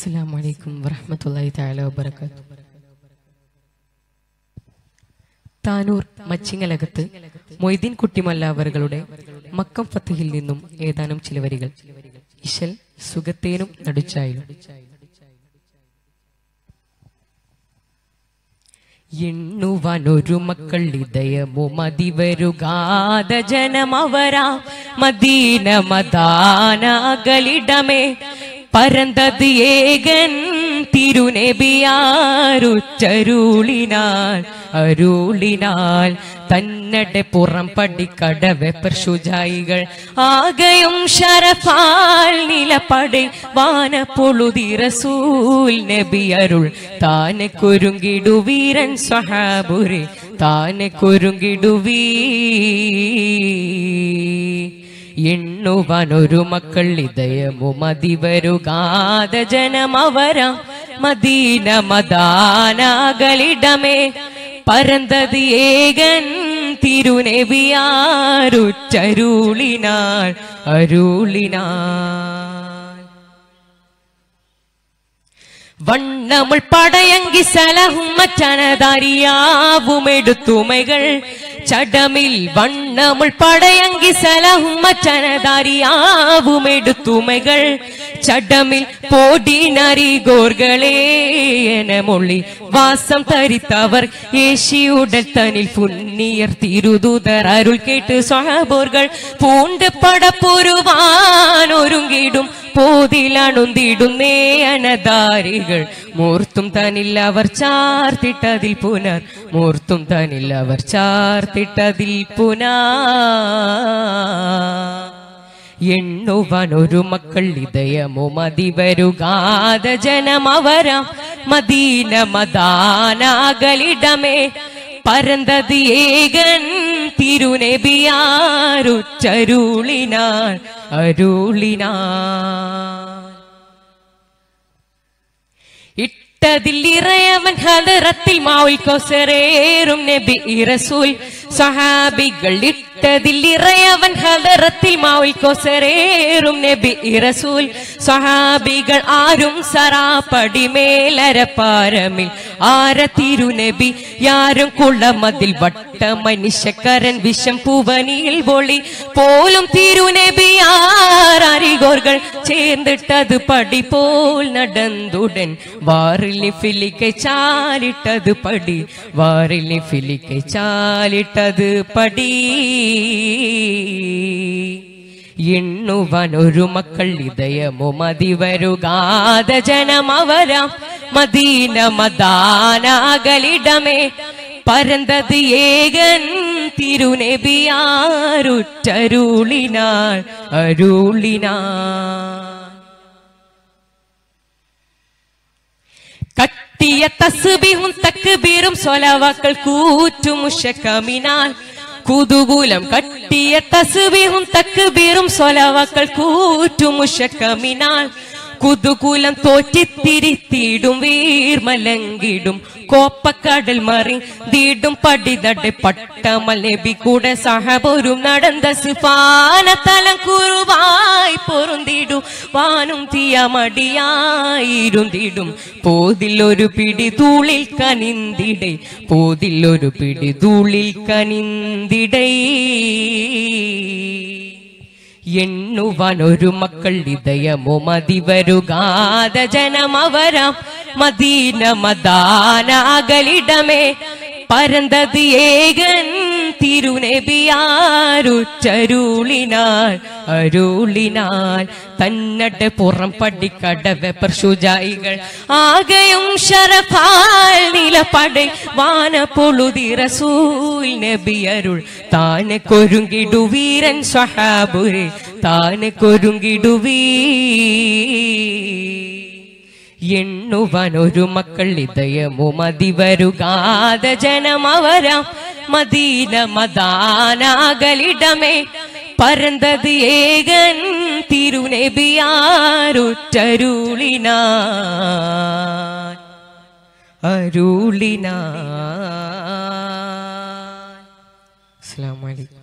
അസ്സലാമു അലൈക്കും വറഹ്മത്തുള്ളാഹി തആല വബറകാത്തു താനൂർ മച്ചിങ്ങലകത്ത് മൊയ്തീൻ കുട്ടിമല്ല അവറുകളുടെ മക്കം ഫത്തഹിൽ നിന്നും ഏതാനും ചില വരികൾ ഇശൽ സുഖത്തേനും നടുച്ചായാലും എണ്ണുവാനൊരു മക്കൾ ഇതയമോ മതിവരുകാത ജനമവരാ മദീന മദാനകളിടമേ പരന്തത് ഏകൻ തിരുനെബിയാരുച്ചരുളിനാൽ അരുളിനാൽ തന്നടെ പുറം പടിക്കടവെ പ്രശുജായികൾ ആകയും ശരഫാൽ നിലപടി വാന പൊളുതി റസൂൽ നബി അരുൾ താനെ കുരുങ്ങിടുവീരൻ സ്വഹാബുരെ താനെ കുരുങ്ങിടുവീ എണ്ണുവാനൊരു മക്കൾ ഇതയമു മതിവരുകാത ജനമവരാ മദീന മദാനകളിടമേ പരന്തത് ഏകൻ തിരുനെവിയാരുച്ചരുളിനാൾ അരുളിനാൾ വണ്ണമുൾ പടയങ്കി സലഹുമ്മച്ചനതാരിയാവുമെടുത്തുമകൾ ചടമിൽ വണ്ണമുൾ പടയങ്കി സലഹുമ്മച്ചനതാരിയാവുമെടുത്തുമകൾ ചടമിൽ പോടിനരികോർകളെ എനമൊള്ളി വാസം തരിത്തവർ യേശിയുടെ തനിൽ പുണ്ണിയർ തിരുദൂതർ അരുൾ കേട്ട് സ്വഹബോർകൾ പൂണ്ട് പടപ്പൊരുവാനൊരുങ്ങിടും പോതിലണുന്തിടുന്നേ അനധാരികൾ മൂർത്തും തനിൽ അവർ ചാർത്തിട്ടതിൽ പുനർ മൂർത്തും തനിൽ അവർ ചാർത്തിട്ടതിൽ പുനാ എണ്ണുവാനൊരു മക്കൾ ഇതയമോ മതിവരുകാത ജനമവരാം മദീന മദാനാകളിടമേ പരന്തത് ഏകൻ തിരുനെബിയാരുച്ചരുളിനാൾ അരുളിനാൾ ഇട്ടതിൽ ഇറയവൻ ഹലറത്തിൽ മാവിൽ കൊസറേറും നബി ഇറസൂൽ സഹാബികൾ ഇട്ടതിൽ ഇറയവൻ ഹലറത്തിൽ മാവിൽ കൊസറേറും നബി ഇറസൂൽ സഹാബികൾ ആരും സറാപ്പടി മേലരപ്പാരമിൽ ആര തിരുനബി യാരും കുളമതിൽ വട്ട മനുഷ്യക്കരൻ വിഷം പൂവനിയിൽ പൊളി പോലും തിരുനബി ആരറികോർകൾ ചേർന്നിട്ടത് പടി പോൽ നടന്നുടൻ വാറിലി ഫിലിക്കൈ ചാലിട്ടത് പടി വാറിലി ഫിലിക്കൈ ചാലിട്ടത് പടി എണ്ണുവാൻ ഒരു മക്കൾ ഇതയമോ മതിവരുകാത ജനമവരാം മദീന മദാനാകളിടമേ പരന്തത് ഏകൻ തിരുനെബിയാരുച്ചരുളിനാൾ അരുളിനാൾ കട്ടിയ തസ്ബിഹും തക്ബീറും സ്വലവാക്കൾ കൂറ്റുമുഷക്കമിനാൽ കുതുകൂലം കട്ടിയ തസ്ബിഹും തക്ബീറും സ്വലവാക്കൾ കൂറ്റുമുഷക്കമിനാൽ കുതുകൂലം തോറ്റിത്തിരിത്തിടും വീർമലങ്കിടും കോപ്പക്കടൽ മറി തീടും പടിതടെ പട്ടമലബി കൂടെ സഹബൊരും നടந்த സിഫാന തലം കുറുവായി പൊറുന്തിടും വാനും തീയമടിയായിരുന്നിടും പോതിൽ ഒരു പിടി തൂളിൽ കനിന്തിടേ പോതിൽ ഒരു പിടി തൂളിൽ കനിന്തിടേ എണ്ണുവാൻ ഒരു മക്കൾ ഇതയമോ മതിവരുകാത ജനമവരാം മദീന മദാനാകളിടമേ പരന്തത് ഏകൻ തിരുനെബിയാരുച്ചരുളിനാൾ അരുളിനാൾ തന്നടെ പുറം പടിക്കടവെ പ്രശുജായികൾ ആകയും ശരഫാൽ നിലപടை വാന പൊളുതി റസൂൽ നബിയരുൾ താനെ കൊരുങ്ങിടു വീരൻ സ്വഹാബുരെ താനെ കൊരുങ്ങിടുവീ എണ്ണുവാൻ ഒരു മക്കൾ ഇതയമോ മതിവരുകാത ജനമവരാം മദീന മദാനാകളിടമേ പരന്തത് ഏകൻ തിരുനെബിയാരുച്ചരുളിനാൾ അരുളിനാൾ അസ്സലാമു അലൈക്കും